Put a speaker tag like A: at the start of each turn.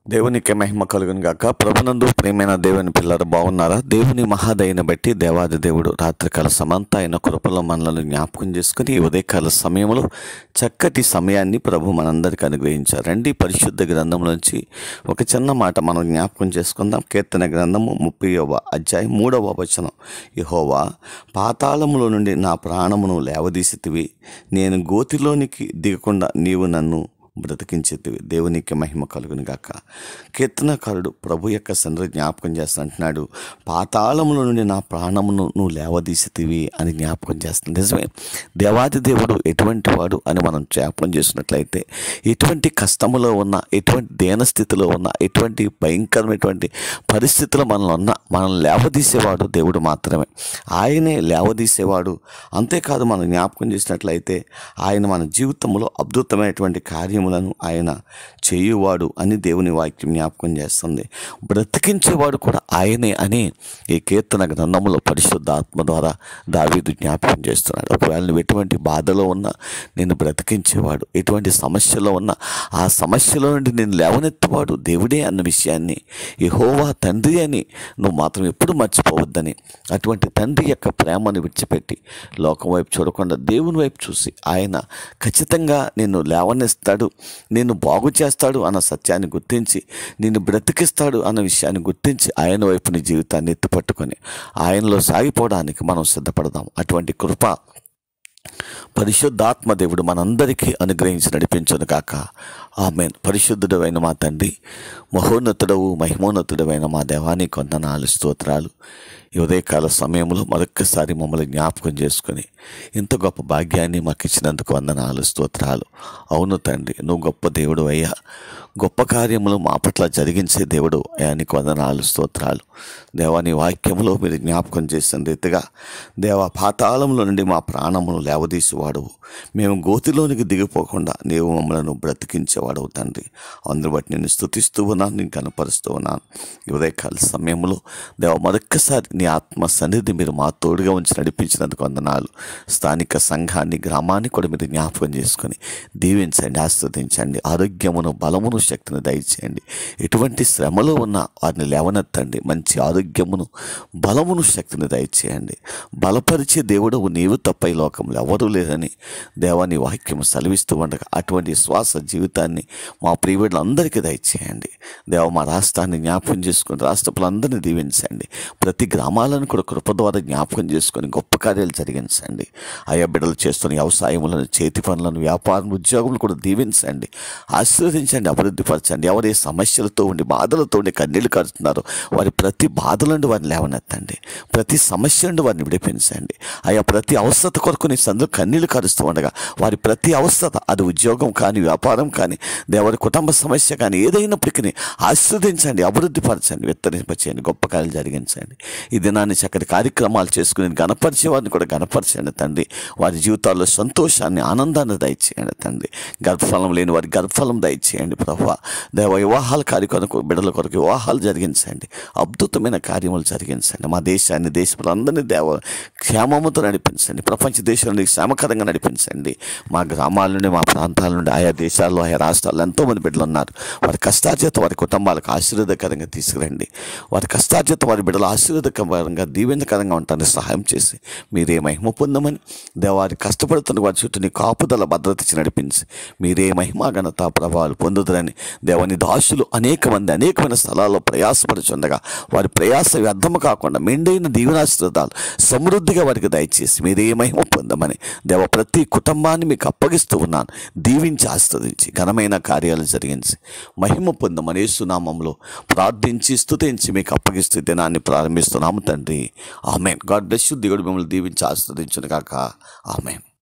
A: దేవునికి మహిమ కలుగును గాక ప్రభునందు ప్రేమైన దేవుని పిల్లలు బాగున్నారా దేవుని మహాదయని బట్టి దేవాది దేవుడు రాత్రికాల సమంత అయిన కృపలో మనలను జ్ఞాపకం చేసుకుని ఈ ఉదయకాల సమయంలో చక్కటి సమయాన్ని ప్రభు మనందరికీ అనుగ్రహించారు రండి పరిశుద్ధ గ్రంథంలోంచి ఒక చిన్న మాట మనం జ్ఞాపకం చేసుకుందాం కీర్తన గ్రంథము ముప్పైవ అధ్యాయం మూడవ వచనం యెహోవా పాతాళములో నుండి నా ప్రాణమును లేవదీసితివి నేను గోతిలోనికి దిగకుండా నీవు నన్ను బ్రతికించేదివి దేవునికి మహిమ కలుగును గాక కీర్తనకారుడు ప్రభు యొక్క సన్నిధి జ్ఞాపకం చేస్తా అంటున్నాడు పాతాళముల నుండి నా ప్రాణమును నువ్వు లేవదీసితివి అని జ్ఞాపకం చేస్తుంది నిజమే దేవాది దేవుడు ఎటువంటి వాడు అని మనం జ్ఞాపకం చేసినట్లయితే ఎటువంటి కష్టములో ఉన్న ఎటువంటి దేనస్థితిలో ఉన్న ఎటువంటి భయంకరమైనటువంటి పరిస్థితుల్లో మనలో ఉన్న మనల్ని లేవదీసేవాడు దేవుడు మాత్రమే ఆయనే లేవదీసేవాడు అంతేకాదు మనం జ్ఞాపకం చేసినట్లయితే ఆయన మన జీవితంలో అద్భుతమైనటువంటి కార్యములను ఆయన చేయువాడు అని దేవుని వాక్యం జ్ఞాపకం చేస్తుంది బ్రతికించేవాడు కూడా ఆయనే అని ఈ కీర్తన గ్రంథంలో పరిశుద్ధ ఆత్మ ద్వారా దావీదు జ్ఞాపకం చేస్తున్నాడు ఒకవేళ నువ్వు ఎటువంటి బాధలో ఉన్నా నేను బ్రతికించేవాడు ఎటువంటి సమస్యలో ఉన్నా ఆ సమస్యలో నుండి నేను లేవనెత్తువాడు దేవుడే అన్న విషయాన్ని యెహోవా తండ్రి అని నువ్వు మాత్రం ఎప్పుడు మర్చిపోవద్దని అటువంటి తండ్రి యొక్క ప్రేమను విడిచిపెట్టి లోకం వైపు చూడకుండా దేవుని వైపు చూసి ఆయన ఖచ్చితంగా నిన్ను లేవనెస్తాడు నిన్ను బాగు చేస్తాడు అన్న సత్యాన్ని గుర్తించి నిన్ను బ్రతికిస్తాడు అన్న విషయాన్ని గుర్తించి ఆయన వైపు నీ జీవితాన్ని ఎత్తుపట్టుకొని ఆయనలో సాగిపోవడానికి మనం సిద్ధపడదాం అటువంటి కృప పరిశుద్ధాత్మ దేవుడు మనందరికీ అనుగ్రహించి నడిపించను కాక ఆమెన్ పరిశుద్ధుడమైన మా తండ్రి మహోన్నతుడవు మహిమోన్నతుడమైన మా దేవాని కొందనాలు స్తోత్రాలు ఈ ఉదయకాల సమయంలో మరొక్కసారి మమ్మల్ని జ్ఞాపకం చేసుకుని ఇంత గొప్ప భాగ్యాన్ని మాకు ఇచ్చినందుకు వందనాలు స్తోత్రాలు అవును తండ్రి నువ్వు గొప్ప దేవుడు అయ్యా గొప్ప కార్యములు మా పట్ల జరిగించే దేవుడు అయానికి వందనాలు స్తోత్రాలు దేవాని వాక్యంలో మీరు జ్ఞాపకం చేసిన రీతిగా దేవ పాతాళంలో నుండి మా ప్రాణమును లేవదీసేవాడవు మేము గోతిలోనికి దిగిపోకుండా నీవు మమ్మల్ని బ్రతికించేవాడవు తండ్రి అందుని బట్టి నేను స్థుతిస్తూ ఉన్నాను నేను కనపరుస్తూ ఉన్నాను ఈ ఉదయకాల సమయంలో దేవ మరొక్కసారి నీ ఆత్మ సన్నిధి మీరు మా తోడుగా ఉంచి నడిపించినందుకు వందనాలు స్థానిక సంఘాన్ని గ్రామాన్ని కూడా మీరు జ్ఞాపకం చేసుకొని దీవించండి ఆస్వాదించండి ఆరోగ్యమును బలమును శక్తిని దయచేయండి ఎటువంటి శ్రమలో ఉన్న వారిని లేవనెత్తండి మంచి ఆరోగ్యమును బలమును శక్తిని దయచేయండి బలపరిచే దేవుడు నీవు తప్ప ఈ లోకంలో ఎవరూ లేరని దేవాని వాక్యం సెలవిస్తూ ఉండగా అటువంటి శ్వాస జీవితాన్ని మా ప్రియులందరికీ దయచేయండి దేవ మా రాష్ట్రాన్ని జ్ఞాపకం చేసుకుని రాష్ట్రపులందరినీ దీవించండి ప్రతి గ్రామాలను కూడా కృప ద్వారా జ్ఞాపకం చేసుకొని గొప్ప కార్యాలు జరిగించండి ఆయా బిడ్డలు చేస్తున్న వ్యవసాయములను చేతి పనులను వ్యాపారం ఉద్యోగములు కూడా దీవించండి ఆశీర్వదించండి అభివృద్ధిపరచండి ఎవరు ఏ సమస్యలతో ఉండి బాధలతో ఉండి కన్నీళ్లు కడుతున్నారో వారి ప్రతి బాధల నుండి వారిని లేవనెత్తండి ప్రతి సమస్య నుండి వారిని విడిపించండి ఆయా ప్రతి అవసరత కొరకు నీ సందులో కన్నీళ్లు కరుస్తూ ఉండగా వారి ప్రతి అవసరత అది ఉద్యోగం కానీ వ్యాపారం కానీ దేవరి కుటుంబ సమస్య కానీ ఏదైనప్పటికీ ఆశీర్వదించండి అభివృద్ధిపరచండి విత్తరింపచేయండి గొప్ప కార్యాలు జరిగించండి ఈ దినాన్ని చక్కటి కార్యక్రమాలు చేసుకుని గణపరిచే వారిని కూడా గణపరచండి తండ్రి వారి జీవితాల్లో సంతోషాన్ని ఆనందాన్ని దయచేయండి తండ్రి గర్భఫలం లేని వారి గర్భఫలం దయచేయండి ప్రభు దేవ వివాహాల కార్యక్రమం బిడ్డల కొరకు వివాహాలు జరిగించండి అద్భుతమైన కార్యములు జరిగించండి మా దేశాన్ని దేశందరినీ దేవ క్షేమముతో నడిపించండి ప్రపంచ దేశాన్ని క్షేమకరంగా నడిపించండి మా గ్రామాల నుండి మా ప్రాంతాల నుండి ఆయా దేశాల్లో ఆయా రాష్ట్రాల్లో ఎంతోమంది బిడ్డలు ఉన్నారు వారి కష్టార్జిత వారి కుటుంబాలకు ఆశీర్వాదకరంగా తీసుకురండి వారి కష్టార్జిత వారి బిడ్డలు ఆశీర్వాదకరంగా దీవెనకరంగా ఉంటానికి సహాయం చేసి మీరే మహిమ పొందమని దేవారి కష్టపడుతున్న వారి చుట్టూ నీ కాపుదల భద్రత ఇచ్చి నడిపించి మీరే మహిమా ఘనత ప్రభావాలు పొందుదరని దేవని దాసులు అనేక మంది అనేకమైన స్థలాల్లో ప్రయాసపడుచుండగా వారి ప్రయాస వ్యర్థము కాకుండా మెండైన దీవెనాశ్రదాలు సమృద్ధిగా వారికి దయచేసి మీరే మహిమ పొందమని దేవ ప్రతి కుటుంబాన్ని మీకు అప్పగిస్తూ ఉన్నాను దీవించి ఆస్వాదించి ఘనమైన కార్యాలు జరిగించి మహిమ పొందమని సునామంలో ప్రార్థించి స్తుతించి మీకు అప్పగిస్తూ ఈ దినాన్ని ప్రారంభిస్తున్నాము తండ్రి ఆమెన్ గాడ్ బ్లెస్ యు దేవుడు మిమ్మల్ని దీవించి ఆస్వాదించును కాక ఆమెన్